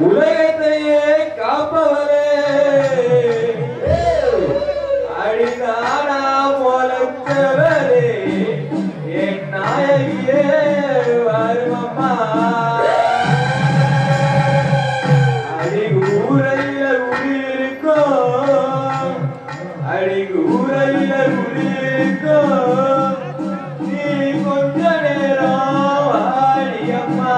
உலகத்தையே காப்பவரே அடிதானா முளைத்தவரே என் நாயகியே வருமம்மா அடி ஊரையில உயிரிருக்கோ அடி ஊரையில உயிரிருக்கோ நீ கொஞ்ச நேரம் வாடியம்மா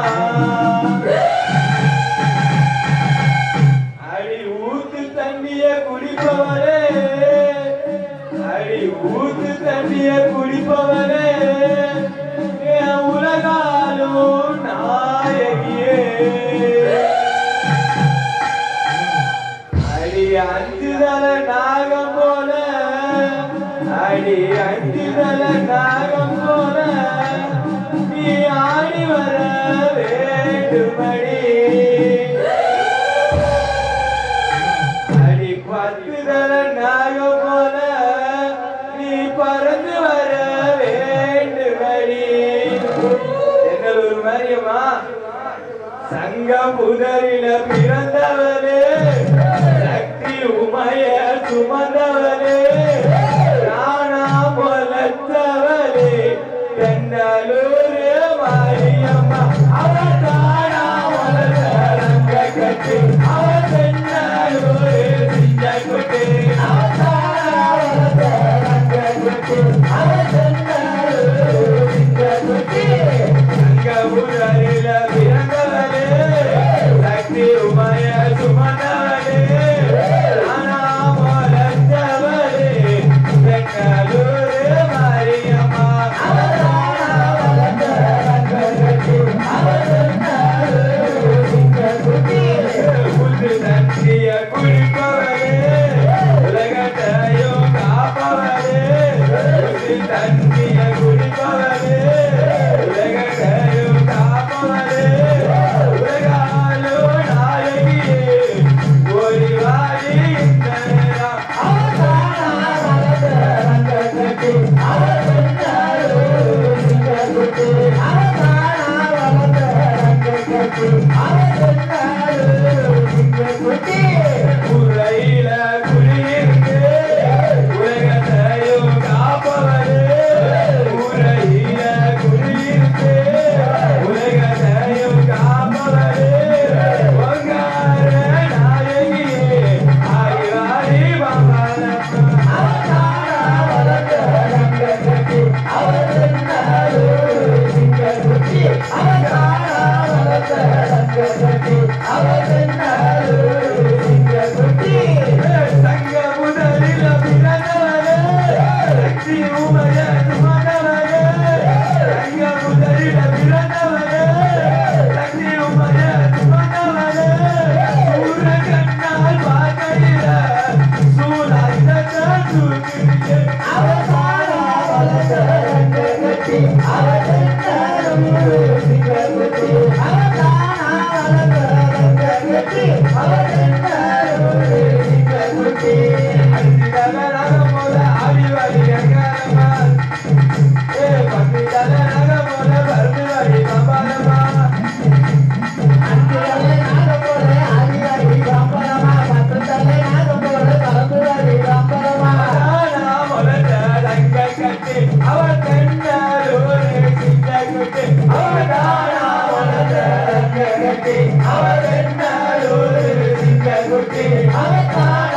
அடி ஊத்து தண்ணிய குடிப்பவரே அடி ஊத்து தண்ணிய குடிப்பவரே என் உலகாலும் நாயகியே அடி அஞ்சு தல நாகம் போல அடி அஞ்சு தல நாகம் போல நீ ஆடி வர வேண்டுமடி அடி பத்து தல நாகம் போல நீ பறந்து வர வேண்டுமடி எங்களூர் மாதிரியம்மா சங்க புதரில பிறந்தவரே சக்தி உமைய சுமந்தவரே நானா பொலத்தவரே தென்னலூர் மாரியம்மா அவ தானா வளர்ந்த கட்டு அவ தென்னலூர் சிங்க குட்டு அவ தானா வளர்ந்த கட்டு அவ தென்னலூர் சிங்க குட்டு சங்கபுரில பிறந்தவரே சக்தி உமைய சுமந்தவரே நானா வளர்ந்தவரே பெண்ணலூர் மாரியம்மா அவதானா வளர்ந்த ரங்ககட்டி அவதன்னலூர் சிங்ககுட்டி புத்து தன்னிய குடிப்பவரே உலகத்தையும் காப்பவரே புத்து தன்னிய குடிப்பவரே உலகத்தையும் காப்பவரே உலகாலோ நாயகியே ஓடி வாடி இந்த நேரம் அவதானா வளர்ந்த ரங்ககட்டி அவதன்னலூர் சிங்ககுட்டி அவதானா வளர்ந்த ரங்ககட்டி அவதன்னலூர் சிங்ககுட்டி உரையில குடியிருக்கு உலகத்தையும் காப்பவரே உரையில குடியிருக்கு உலகத்தையும் காப்பவரே ஒங்கார நாயகியே ஆகிவாரி பாபாலம்மா அவதாரா வளர்ந்த ரங்ககட்டி அவதன்னலூர் சிங்ககுட்டி அவதாரா வளர்ந்த ரங்ககட்டி அவதன்னலூர் சிங்ககுட்டி சங்க முதலில் பிறந்தவரே சக்தி உமைய சுமந்தவரே சங்க முதலில் பிறந்தவரே சக்தி உமைய சுமந்தவரே சூர கண்ணால் பார்க்கையில சூலாயுதத்தை தூக்கியே அவதாரா வளர்ந்த ரங்ககட்டி அவதன்னலூர் சிங்ககுட்டி அவதாரா வளர்ந்த ரங்ககட்டி அவதன்னலூர் சிங்ககுட்டி அஞ்சு தலராக போல ஆடிவாடி ரங்கரமா ஏ பத்து தலராக போல பருந்துவாடி கபாலமா அவதாரா வளர்ந்த ரங்ககட்டி அவர் தென்னலூர் சிங்ககுட்டி அவதாரா வளர்ந்த ரங்ககட்டி அவர் தென்னலூர் சிங்ககுட்டி அவதாரா